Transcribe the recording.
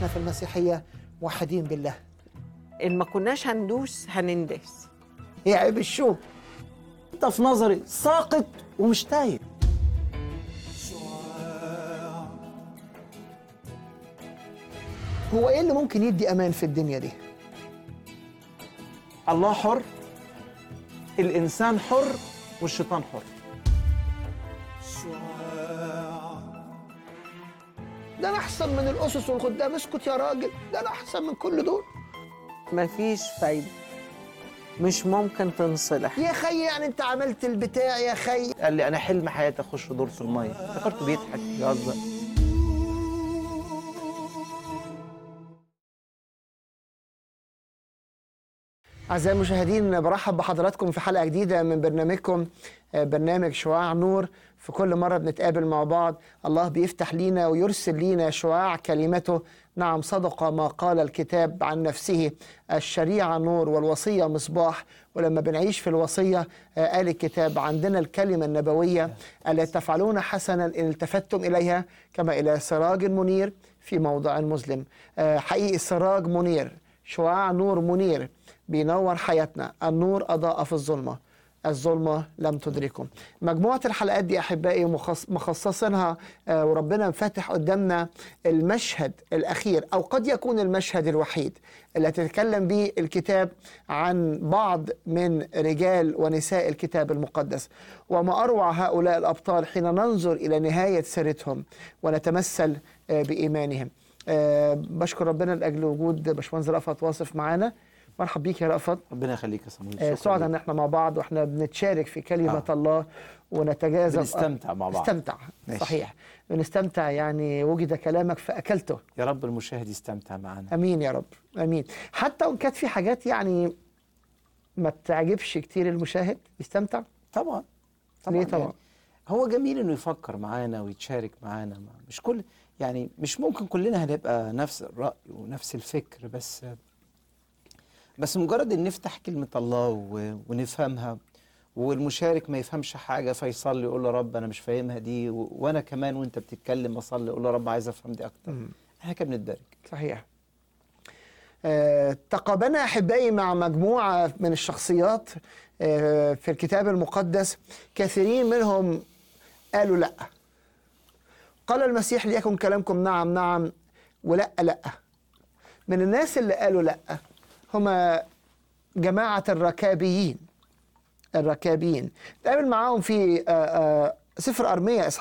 احنا في المسيحيه موحدين بالله ان ما كناش هندوس هنندس هي عيب الشوم انت في نظري ساقط ومش تايه هو ايه اللي ممكن يدي امان في الدنيا دي الله حر الانسان حر والشيطان حر ده انا احسن من الاسس والخدام اسكت يا راجل ده انا احسن من كل دول مفيش فايده مش ممكن تنصلح يا خي يعني انت عملت البتاع يا خي قال لي انا حلم حياتي اخش دور في الميه افتكرته بيضحك بيهزر أعزائي المشاهدين برحب بحضراتكم في حلقة جديدة من برنامجكم آه، برنامج شعاع نور في كل مرة بنتقابل مع بعض الله بيفتح لينا ويرسل لينا شعاع كلمته نعم صدق ما قال الكتاب عن نفسه الشريعة نور والوصية مصباح ولما بنعيش في الوصية آه، قال الكتاب عندنا الكلمة النبوية ألا تفعلون حسنا إن التفتم إليها كما إلى سراج منير في موضع مظلم آه، حقيقي السراج منير شعاع نور منير بينور حياتنا النور أضاء في الظلمة الظلمة لم تدركه مجموعة الحلقات دي أحبائي مخص- مخصصينها آه، وربنا مفتح قدامنا المشهد الأخير أو قد يكون المشهد الوحيد اللي تتكلم به الكتاب عن بعض من رجال ونساء الكتاب المقدس وما أروع هؤلاء الأبطال حين ننظر إلى نهاية سيرتهم ونتمثل آه، بإيمانهم آه، بشكر ربنا لأجل وجود باشمهندس رأفت واصف معانا مرحب بيك يا رأفت ربنا يخليك يا صمويل آه، شكراً سعداء ليك. ان احنا مع بعض واحنا بنتشارك في كلمة آه. الله ونتجاذب بنستمتع مع بعض. نستمتع ماشي. صحيح بنستمتع يعني وجد كلامك فأكلته يا رب المشاهد يستمتع معنا امين يا رب امين حتى وان كانت في حاجات يعني ما بتعجبش كتير المشاهد يستمتع طبعا ليه طبعا؟ يعني هو جميل انه يفكر معانا ويتشارك معانا ما- مش كل يعني مش ممكن كلنا هنبقى نفس الرأي ونفس الفكر بس بس مجرد ان نفتح كلمة الله و- ونفهمها والمشارك ما يفهمش حاجة فيصلي يقول له رب أنا مش فاهمها دي و- وأنا كمان وأنت بتتكلم أصلي أقول له رب عايز أفهم دي أكتر إحنا كده بنتدرج صحيح آه، تقابلنا احبائي مع مجموعه من الشخصيات آه، في الكتاب المقدس كثيرين منهم قالوا لا قال المسيح ليكن كلامكم نعم نعم ولا لا من الناس اللي قالوا لا هما جماعه الركابيين الركابيين تقابل معاهم في آه، آه، سفر ارميا